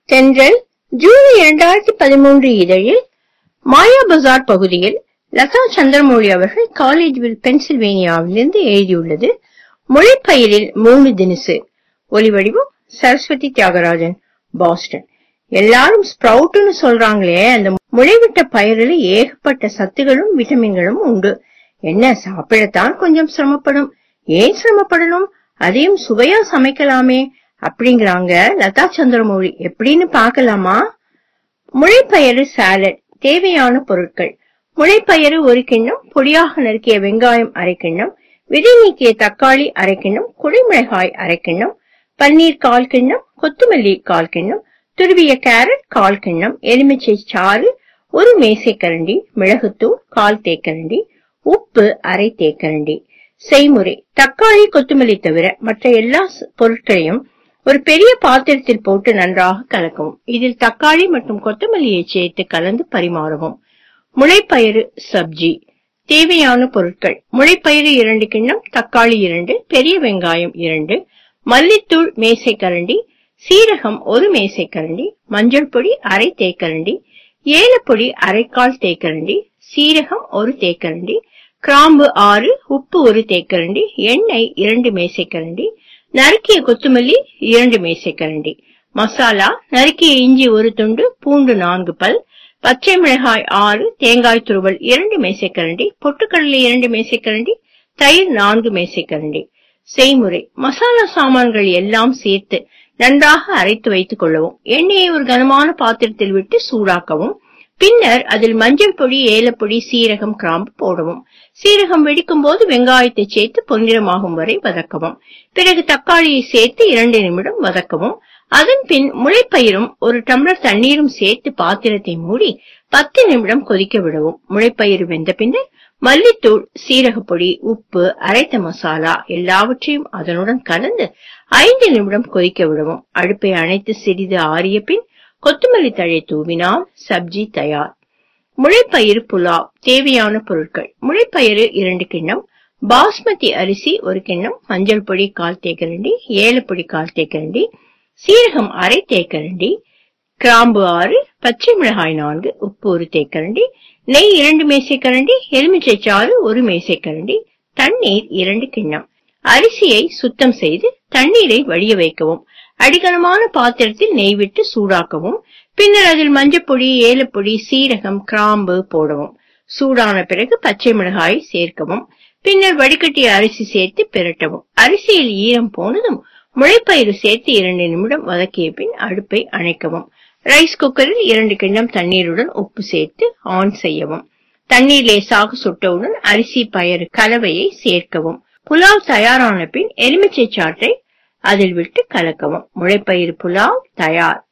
தென்றல் ஜூலை இரண்டாயிரத்தி பதிமூன்று இதழில் மாயா பஜார் பகுதியில் லதா சந்திரமௌழி அவர்கள் காலேஜ்வில் பென்சில்வேனியாவிலிருந்து எழுதியுள்ளது முளைப்பயிரில் மூணு தினசு ஒலிவடிவம் சரஸ்வதி தியாகராஜன் பாஸ்டன் எல்லாரும் ஸ்ப்ரவுட்னு சொல்றாங்களே அந்த முளைவிட்ட பயிரில் ஏகப்பட்ட சத்துகளும் விட்டமின்களும் உண்டு என்ன சாப்பிடத்தான் கொஞ்சம் சிரமப்படும் ஏன் சிரமப்படணும் அதையும் சுவையா சமைக்கலாமே அப்படிங்கிறாங்க லதா சந்திரமௌழி எப்படின்னு பார்க்கலாமா முளைப்பயிறு சாலட் தேவையான பொருட்கள் முளைப்பயிறு ஒரு கிண்ணம் பொடியாக நறுக்கிய வெங்காயம் அரை கிண்ணம் விதை நீக்கிய தக்காளி அரை கிண்ணம் குடைமிளகாய் அரை கிண்ணம் பன்னீர் கால் கிண்ணம் கொத்தமல்லி கால் கிண்ணம் துருவிய கேரட் கால் கிண்ணம் எலுமிச்சை சாறு ஒரு மேசைக்கரண்டி மிளகுத்தூள் கால் தேக்கரண்டி உப்பு அரை தேக்கரண்டி செய்முறை தக்காளி கொத்தமல்லி தவிர மற்ற எல்லா ஸ்- பொருட்களையும் ஒரு பெரிய பாத்திரத்தில் போட்டு நன்றாக கலக்கவும் இதில் தக்காளி மற்றும் கொத்தமல்லியை சேர்த்து கலந்து பரிமாறவும் முளைப்பயிறு சப்ஜி தேவையான பொருட்கள் முளைப்பயிறு இரண்டு கிண்ணம் தக்காளி இரண்டு பெரிய வெங்காயம் இரண்டு மல்லித்தூள் மேசைக்கரண்டி சீரகம் ஒரு மேசைக்கரண்டி மஞ்சள் பொடி அரை தேக்கரண்டி ஏலப்பொடி அரைக்கால் தேக்கரண்டி சீரகம் ஒரு தேக்கரண்டி கிராம்பு ஆறு உப்பு ஒரு தேக்கரண்டி எண்ணெய் இரண்டு மேசைக்கரண்டி நறுக்கிய கொத்தமல்லி இரண்டு மேசைக்கரண்டி மசாலா நறுக்கிய இஞ்சி ஒரு துண்டு பூண்டு நான்கு பல் பச்சை மிளகாய் ஆறு தேங்காய் துருவல் இரண்டு மேசைக்கரண்டி பொட்டுக்கடலை இரண்டு மேசைக்கரண்டி தயிர் நான்கு மேசைக்கரண்டி செய்முறை மசாலா சாமான்கள் எல்லாம் சேர்த்து நன்றாக அரைத்து வைத்துக் கொள்ளவும் எண்ணெயை ஒரு கனமான பாத்திரத்தில் விட்டு சூடாக்கவும் பின்னர் அதில் மஞ்சள் பொடி ஏலப்பொடி சீரகம் கிராம்பு போடவும் சீரகம் வெடிக்கும் போது வெங்காயத்தை சேர்த்து பொன்னிறமாகும் வரை வதக்கவும் பிறகு தக்காளியை சேர்த்து இரண்டு நிமிடம் வதக்கவும் அதன் பின் முளைப்பயிரும் ஒரு டம்ளர் தண்ணீரும் சேர்த்து பாத்திரத்தை மூடி பத்து நிமிடம் கொதிக்க விடவும் முளைப்பயிறு வெந்த பின்னர் மல்லித்தூள் சீரகப்பொடி உப்பு அரைத்த மசாலா எல்லாவற்றையும் அதனுடன் கலந்து ஐந்து நிமிடம் கொதிக்க விடவும் அடுப்பை அணைத்து சிறிது ஆறிய பின் கொத்தமல்லி தழை தூவினால் சப்ஜி தயார் முளைப்பயிறு புலாவ் தேவையான பொருட்கள் முளைப்பயிறு இரண்டு கிண்ணம் பாஸ்மதி அரிசி ஒரு கிண்ணம் மஞ்சள் பொடி கால் தேக்கரண்டி ஏலப்பொடி கால் தேக்கரண்டி சீரகம் அரை தேக்கரண்டி கிராம்பு ஆறு பச்சை மிளகாய் நான்கு உப்பு ஒரு தேக்கரண்டி நெய் இரண்டு மேசைக்கரண்டி எலுமிச்சை சாறு ஒரு மேசைக்கரண்டி தண்ணீர் இரண்டு கிண்ணம் அரிசியை சுத்தம் செய்து தண்ணீரை வடிய வைக்கவும் அடிகனமான பாத்திரத்தில் நெய் விட்டு சூடாக்கவும் பின்னர் அதில் மஞ்சப்பொடி ஏலப்பொடி சீரகம் கிராம்பு போடவும் சூடான பிறகு பச்சை மிளகாய் சேர்க்கவும் பின்னர் வடிகட்டிய அரிசி சேர்த்து பிரட்டவும் அரிசியில் ஈரம் போனதும் முளைப்பயிறு சேர்த்து இரண்டு நிமிடம் வதக்கிய பின் அடுப்பை அணைக்கவும் ரைஸ் குக்கரில் இரண்டு கிண்ணம் தண்ணீருடன் உப்பு சேர்த்து ஆன் செய்யவும் தண்ணீர் லேசாக சுட்டவுடன் அரிசி பயறு கலவையை சேர்க்கவும் புலாவ் தயாரான பின் எலுமிச்சை சாற்றை அதில் விட்டு கலக்கவும் முளைப்பயிறு புலாவ் தயார்